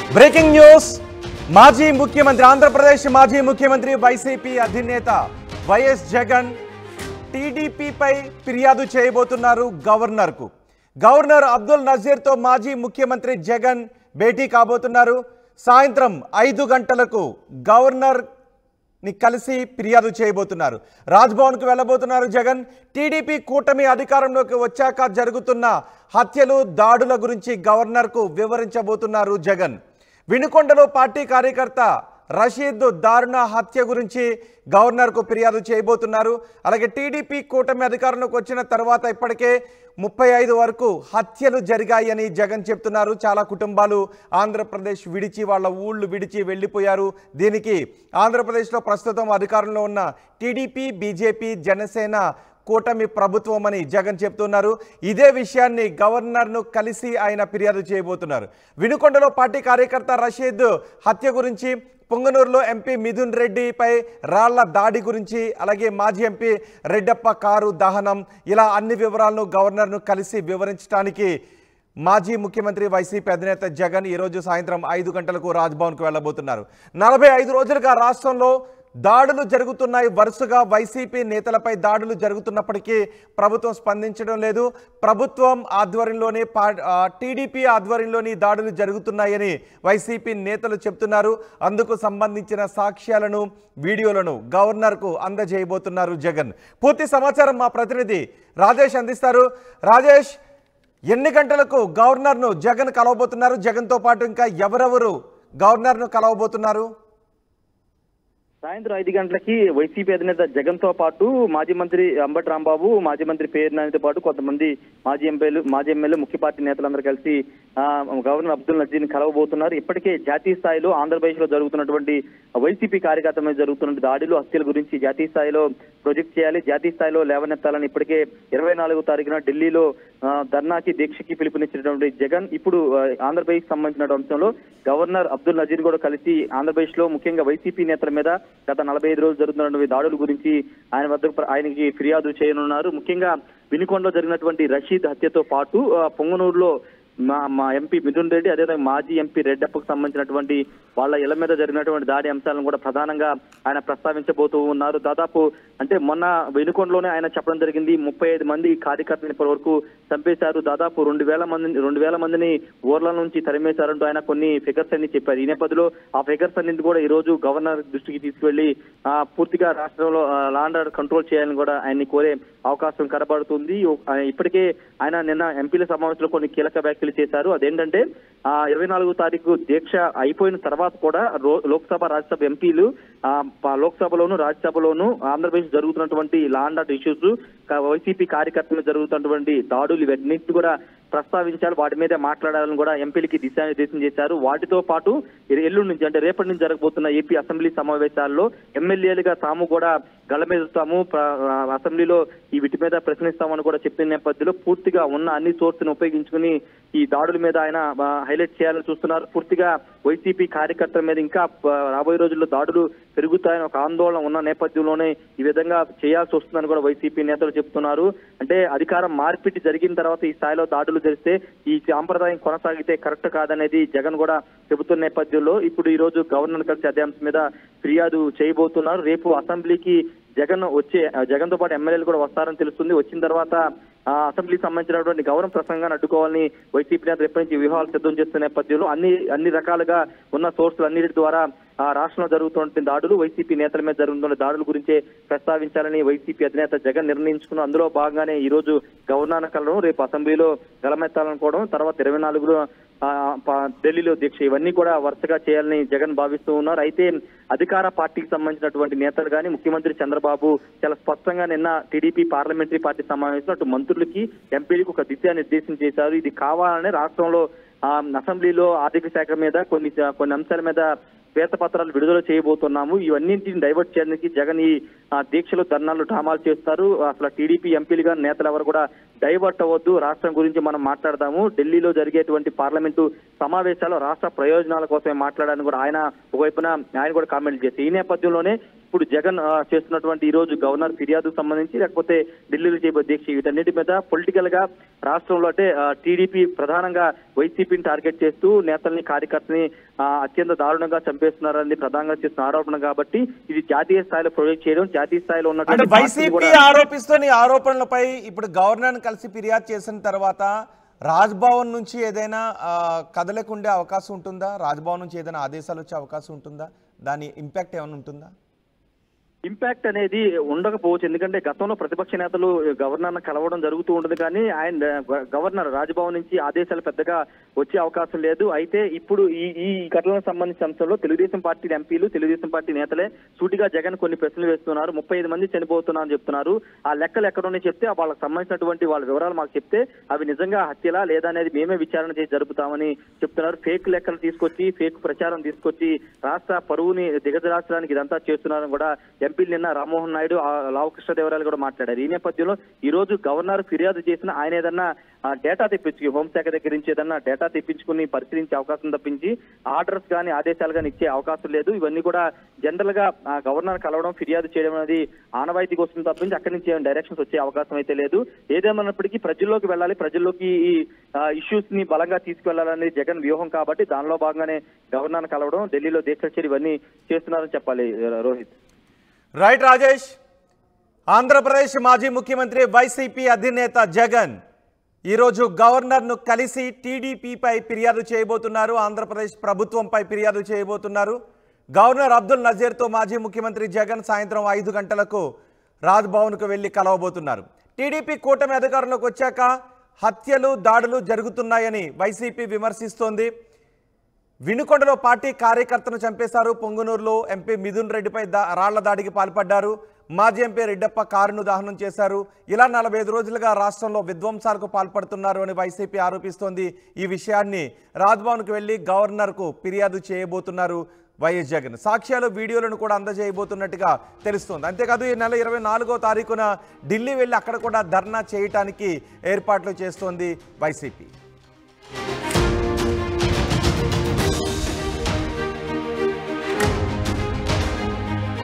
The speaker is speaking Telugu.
బ్రేకింగ్ న్యూస్ మాజీ ముఖ్యమంత్రి ఆంధ్రప్రదేశ్ మాజీ ముఖ్యమంత్రి వైసీపీ అధినేత వైఎస్ జగన్ టీడీపీపై ఫిర్యాదు చేయబోతున్నారు గవర్నర్కు గవర్నర్ అబ్దుల్ నజీర్తో మాజీ ముఖ్యమంత్రి జగన్ భేటీ కాబోతున్నారు సాయంత్రం ఐదు గంటలకు గవర్నర్ ని కలిసి ఫిర్యాదు చేయబోతున్నారు రాజ్భవన్కు వెళ్ళబోతున్నారు జగన్ టీడీపీ కూటమి అధికారంలోకి వచ్చాక జరుగుతున్న హత్యలు దాడుల గురించి గవర్నర్కు వివరించబోతున్నారు జగన్ వినుకొండలో పార్టీ కార్యకర్త రషీద్ దారుణ హత్య గురించి గవర్నర్కు ఫిర్యాదు చేయబోతున్నారు అలాగే టీడీపీ కూటమి అధికారంలోకి వచ్చిన తర్వాత ఇప్పటికే ముప్పై ఐదు వరకు హత్యలు జరిగాయని జగన్ చెప్తున్నారు చాలా కుటుంబాలు ఆంధ్రప్రదేశ్ విడిచి వాళ్ళ ఊళ్ళు విడిచి వెళ్ళిపోయారు దీనికి ఆంధ్రప్రదేశ్లో ప్రస్తుతం అధికారంలో ఉన్న టీడీపీ బీజేపీ జనసేన కూటమి ప్రభుత్వం అని జగన్ చెప్తున్నారు ఇదే విషయాన్ని గవర్నర్ను కలిసి ఆయన ఫిర్యాదు చేయబోతున్నారు వినుకొండలో పార్టీ కార్యకర్త రషీద్ హత్య గురించి పొంగనూరులో ఎంపీ మిథున్ రెడ్డిపై రాళ్ల దాడి గురించి అలాగే మాజీ ఎంపీ రెడ్డప్ప కారు దహనం ఇలా అన్ని వివరాలను గవర్నర్ను కలిసి వివరించడానికి మాజీ ముఖ్యమంత్రి వైసీపీ అధినేత జగన్ ఈరోజు సాయంత్రం ఐదు గంటలకు రాజ్భవన్కు వెళ్ళబోతున్నారు నలభై ఐదు రోజులుగా రాష్ట్రంలో దాడులు జరుగుతున్నాయి వరుసగా వైసీపీ నేతలపై దాడులు జరుగుతున్నప్పటికీ ప్రభుత్వం స్పందించడం లేదు ప్రభుత్వం ఆధ్వర్యంలోనే పా ఆ, టీడీపీ ఆధ్వర్యంలోని దాడులు జరుగుతున్నాయని వైసీపీ నేతలు చెప్తున్నారు అందుకు సంబంధించిన సాక్ష్యాలను వీడియోలను గవర్నర్కు అందజేయబోతున్నారు జగన్ పూర్తి సమాచారం మా ప్రతినిధి రాజేష్ అందిస్తారు రాజేష్ ఎన్ని గంటలకు గవర్నర్ను జగన్ కలవబోతున్నారు జగన్తో పాటు ఇంకా ఎవరెవరు గవర్నర్ను కలవబోతున్నారు సాయంత్రం ఐదు గంటలకి వైసీపీ అధినేత జగన్ తో పాటు మాజీ మంత్రి అంబటి రాంబాబు మాజీ మంత్రి పేరు నానితో పాటు కొంతమంది మాజీ ఎంపీలు మాజీ ఎమ్మెల్యే ముఖ్య పార్టీ నేతలందరూ కలిసి ఆ, గవర్నర్ అబ్దుల్ నజీర్ ని కలవబోతున్నారు ఇప్పటికే జాతీయ స్థాయిలో ఆంధ్రప్రదేశ్ లో జరుగుతున్నటువంటి వైసీపీ కార్యకర్తల మీద జరుగుతున్న దాడులు హత్యల గురించి జాతీయ స్థాయిలో ప్రొజెక్ట్ చేయాలి జాతీయ స్థాయిలో లేవనెత్తాలని ఇప్పటికే ఇరవై నాలుగో తారీఖున ఢిల్లీలో ఆ, ధర్నాకి దీక్షకి పిలుపునిచ్చినటువంటి జగన్ ఇప్పుడు ఆ, ఆంధ్రప్రదేశ్ సంబంధించిన అంశంలో గవర్నర్ అబ్దుల్ నజీర్ కూడా కలిసి ఆంధ్రప్రదేశ్ లో ముఖ్యంగా వైసీపీ నేతల మీద గత నలభై ఐదు రోజులు జరుగుతున్నటువంటి దాడుల గురించి ఆయన వద్ద ఆయనకి ఫిర్యాదు చేయనున్నారు ముఖ్యంగా వినుకొండలో జరిగినటువంటి రషీద్ హత్యతో పాటు ఆ, పొంగనూరులో మా మా ఎంపీ మిథున్ రెడ్డి అదేవిధంగా మాజీ ఎంపీ రెడ్డప్పకు సంబంధించినటువంటి వాళ్ళ ఇళ్ల మీద జరిగినటువంటి దాడి అంశాలను కూడా ప్రధానంగా ఆయన ప్రస్తావించబోతూ ఉన్నారు దాదాపు అంటే మొన్న వెనుకొండలోనే ఆయన చెప్పడం జరిగింది ముప్పై ఐదు మంది కార్యకర్తలు ఇప్పటి వరకు చంపేశారు దాదాపు రెండు వేల మంది రెండు వేల మందిని ఊర్ల నుంచి తరిమేశారంటూ ఆయన కొన్ని ఫిగర్స్ అన్ని చెప్పారు ఈ నేపథ్యంలో ఆ ఫిగర్స్ అన్నింటి కూడా ఈ రోజు గవర్నర్ దృష్టికి తీసుకువెళ్లి ఆ, పూర్తిగా రాష్ట్రంలో లాండ్ ఆర్డర్ కంట్రోల్ చేయాలని కూడా ఆయన్ని కోరే అవకాశం కనబడుతుంది ఆ, ఇప్పటికే ఆయన నిన్న ఎంపీల సమావేశంలో కొన్ని కీలక వ్యాఖ్యలు చేశారు అదేంటంటే ఆ ఇరవై నాలుగో తారీఖు దీక్ష అయిపోయిన తర్వాత కూడా రో- లోక్సభ రాజ్యసభ ఎంపీలు ఆ, ప- లోక్సభలోను రాజ్యసభలోను ఆంధ్రప్రదేశ్ జరుగుతున్నటువంటి లాండ్ ఆర్డర్ ఇష్యూస్ వైసీపీ కార్యకర్తలు జరుగుతున్నటువంటి దాడులు ఇవన్నింటినీ కూడా ప్రస్తావించారు వాటి మీద మాట్లాడాలని కూడా ఎంపీలకి దిశానిర్దేశం చేశారు వాటితో పాటు ఎ- ఎల్లుండి నుంచి అంటే రేపటి నుంచి జరగబోతున్న ఏపీ అసెంబ్లీ సమావేశాల్లో ఎమ్మెల్యేలుగా తాము కూడా గళమెదుతాము ప్ర- ఆ, అసెంబ్లీలో ఈ వీటి మీద ప్రశ్నిస్తామని కూడా చెప్పిన నేపథ్యంలో పూర్తిగా ఉన్న అన్ని సోర్స్ని ఉపయోగించుకుని ఈ దాడుల మీద ఆయన ఆ, హైలైట్ చేయాలని చూస్తున్నారు పూర్తిగా వైసీపీ కార్యకర్తల మీద ఇంకా ఆ, రాబోయే రోజుల్లో దాడులు పెరుగుతాయని ఒక ఆందోళన ఉన్న నేపథ్యంలోనే ఈ విధంగా చేయాల్సి వస్తుందని కూడా వైసీపీ నేతలు చెప్తున్నారు అంటే అధికారం మార్పిడి జరిగిన తర్వాత ఈ స్థాయిలో దాడులు జరిగితే ఈ సాంప్రదాయం కొనసాగితే కరెక్ట్ కాదనేది జగన్ కూడా చెబుతున్న నేపథ్యంలో ఇప్పుడు ఈ రోజు గవర్నర్ కలిసి అదే అంశం మీద ఫిర్యాదు చేయబోతున్నారు రేపు అసెంబ్లీకి జగన్ వచ్చే జగన్ తో పాటు ఎమ్మెల్యేలు కూడా వస్తారని తెలుస్తుంది వచ్చిన తర్వాత ఆ, అసెంబ్లీకి సంబంధించినటువంటి గౌరవ ప్రసంగాన్ని అడ్డుకోవాలని వైసీపీ నేతలు ఎప్పటి నుంచి వ్యూహాలు సిద్ధం చేస్తున్న నేపథ్యంలో అన్ని అన్ని రకాలుగా ఉన్న సోర్సులు అన్నిటి ద్వారా ఆ రాష్ట్రంలో జరుగుతున్న దాడులు వైసీపీ నేతల మీద జరుగుతున్న దాడుల గురించే ప్రస్తావించాలని వైసీపీ అధినేత జగన్ నిర్ణయించుకున్న అందులో భాగంగానే ఈ రోజు గవర్నర్ కలవడం రేపు అసెంబ్లీలో గలమెత్తాలనుకోవడం తర్వాత ఇరవై నాలుగులో ఆ, ప- ఢిల్లీలో దీక్ష ఇవన్నీ కూడా వరుసగా చేయాలని జగన్ భావిస్తూ ఉన్నారు అయితే అధికార పార్టీకి సంబంధించినటువంటి నేతలు కానీ ముఖ్యమంత్రి చంద్రబాబు చాలా స్పష్టంగా నిన్న టీడీపీ పార్లమెంటరీ పార్టీ సమావేశంలో అటు మంత్రులకి ఎంపీలకు ఒక దిశానిర్దేశం చేశారు ఇది కావాలని రాష్ట్రంలో ఆ, అసెంబ్లీలో ఆర్థిక శాఖ మీద కొన్ని కొన్ని అంశాల మీద శ్వేతపత్రాలు విడుదల చేయబోతున్నాము ఇవన్నింటిని డైవర్ట్ చేయడానికి జగన్ ఈ ఆ, దీక్షలు ధర్నాలు డ్రామాలు చేస్తారు అసలు టీడీపీ ఎంపీలుగా నేతలు ఎవరు కూడా డైవర్ట్ అవ్వద్దు రాష్ట్రం గురించి మనం మాట్లాడదాము ఢిల్లీలో జరిగేటువంటి పార్లమెంటు సమావేశాలు రాష్ట్ర ప్రయోజనాల కోసమే మాట్లాడాలని కూడా ఆయన ఒకవైపున ఆయన కూడా కామెంట్ చేసి ఈ నేపథ్యంలోనే ఇప్పుడు జగన్ ఆ, చేస్తున్నటువంటి ఈ రోజు గవర్నర్ ఫిర్యాదుకు సంబంధించి లేకపోతే ఢిల్లీలో చేయబోయే దీక్ష వీటన్నిటి మీద పొలిటికల్ గా రాష్ట్రంలో అంటే టీడీపీ ప్రధానంగా వైసీపీని టార్గెట్ చేస్తూ నేతల్ని కార్యకర్తని ఆ, అత్యంత దారుణంగా చంపేస్తున్నారని ప్రధానంగా చేస్తున్న ఆరోపణ కాబట్టి ఇది జాతీయ స్థాయిలో ప్రొజెక్ట్ చేయడం జాతీయ స్థాయిలో అంటే ఉన్నటువంటి పార్టీలు వైసీపీ కూడా ఆరోపిస్తున్న ఈ ఆరోపణలపై ఇప్పుడు గవర్నర్ని కలిసి ఫిర్యాదు చేసిన తర్వాత రాజ్భవన్ నుంచి ఏదైనా ఆ, కదలకుండే అవకాశం ఉంటుందా రాజ్భవన్ నుంచి ఏదైనా ఆదేశాలు వచ్చే అవకాశం ఉంటుందా దాని ఇంపాక్ట్ ఏమైనా ఉంటుందా ఇంపాక్ట్ అనేది ఉండకపోవచ్చు ఎందుకంటే గతంలో ప్రతిపక్ష నేతలు గవర్నర్ కలవడం జరుగుతూ ఉంటుంది కానీ ఆయన గ- గవర్నర్ రాజ్భవన్ నుంచి ఆదేశాలు పెద్దగా వచ్చే అవకాశం లేదు అయితే ఇప్పుడు ఈ ఈ ఘటనలకు సంబంధించిన అంశంలో తెలుగుదేశం పార్టీ ఎంపీలు తెలుగుదేశం పార్టీ నేతలే సూటిగా జగన్ కొన్ని ప్రశ్నలు వేస్తున్నారు ముప్పై ఐదు మంది చనిపోతున్నారని చెప్తున్నారు ఆ లెక్కలు ఎక్కడున్నాయి చెప్తే వాళ్ళకి సంబంధించినటువంటి వాళ్ళ వివరాలు మాకు చెప్తే అవి నిజంగా హత్యలా లేదా అనేది మేమే విచారణ చేసి జరుపుతామని చెప్తున్నారు ఫేక్ లెక్కలు తీసుకొచ్చి ఫేక్ ప్రచారం తీసుకొచ్చి రాష్ట్ర పరువుని దిగజరాచడానికి ఇదంతా చేస్తున్నారని కూడా ఎంపీలు నిన్న రామ్మోహన్ నాయుడు ఆ లావు కృష్ణదేవరాయలు కూడా మాట్లాడారు ఈ నేపథ్యంలో ఈ రోజు గవర్నర్ ఫిర్యాదు చేసిన ఆయన ఏదన్నా ఆ, డేటా తెప్పించి హోంశాఖ దగ్గర నుంచి ఏదన్నా డేటా తెప్పించుకుని పరిశీలించే అవకాశం తప్పించి ఆర్డర్స్ కానీ ఆదేశాలు కానీ ఇచ్చే అవకాశం లేదు ఇవన్నీ కూడా జనరల్ గా ఆ, గవర్నర్ కలవడం ఫిర్యాదు చేయడం అనేది ఆనవాయితీకి వస్తుంది తప్పించి అక్కడి నుంచి ఏమైనా డైరెక్షన్స్ వచ్చే అవకాశం అయితే లేదు ఏదేమన్నప్పటికీ ప్రజల్లోకి వెళ్ళాలి ప్రజల్లోకి ఈ ఇష్యూస్ ని బలంగా తీసుకెళ్లాలనేది జగన్ వ్యూహం కాబట్టి దానిలో భాగంగానే గవర్నర్ కలవడం ఢిల్లీలో దీక్ష చేరి ఇవన్నీ చేస్తున్నారని చెప్పాలి రోహిత్ రైట్ రాజేష్ ఆంధ్రప్రదేశ్ మాజీ ముఖ్యమంత్రి వైసీపీ అధినేత జగన్ ఈరోజు గవర్నర్ను కలిసి టీడీపీపై ఫిర్యాదు చేయబోతున్నారు ఆంధ్రప్రదేశ్ ప్రభుత్వంపై ఫిర్యాదు చేయబోతున్నారు గవర్నర్ అబ్దుల్ నజీర్తో మాజీ ముఖ్యమంత్రి జగన్ సాయంత్రం ఐదు గంటలకు రాజ్భవన్కు వెళ్లి కలవబోతున్నారు టీడీపీ కూటమి అధికారంలోకి వచ్చాక హత్యలు దాడులు జరుగుతున్నాయని వైసీపీ విమర్శిస్తోంది వినుకొండలో పార్టీ కార్యకర్తను చంపేశారు పొంగునూరులో ఎంపీ మిథున్ రెడ్డిపై దా రాళ్ల దాడికి పాల్పడ్డారు మాజీ ఎంపీ రెడ్డప్ప కారును దహనం చేశారు ఇలా నలభై ఐదు రోజులుగా రాష్ట్రంలో విధ్వంసాలకు పాల్పడుతున్నారు అని వైసీపీ ఆరోపిస్తోంది ఈ విషయాన్ని రాజ్భవన్కు వెళ్లి గవర్నర్కు ఫిర్యాదు చేయబోతున్నారు వైఎస్ జగన్ సాక్ష్యాలు వీడియోలను కూడా అందజేయబోతున్నట్టుగా తెలుస్తోంది అంతేకాదు ఈ నెల ఇరవై నాలుగో తారీఖున ఢిల్లీ వెళ్ళి అక్కడ కూడా ధర్నా చేయటానికి ఏర్పాట్లు చేస్తోంది వైసీపీ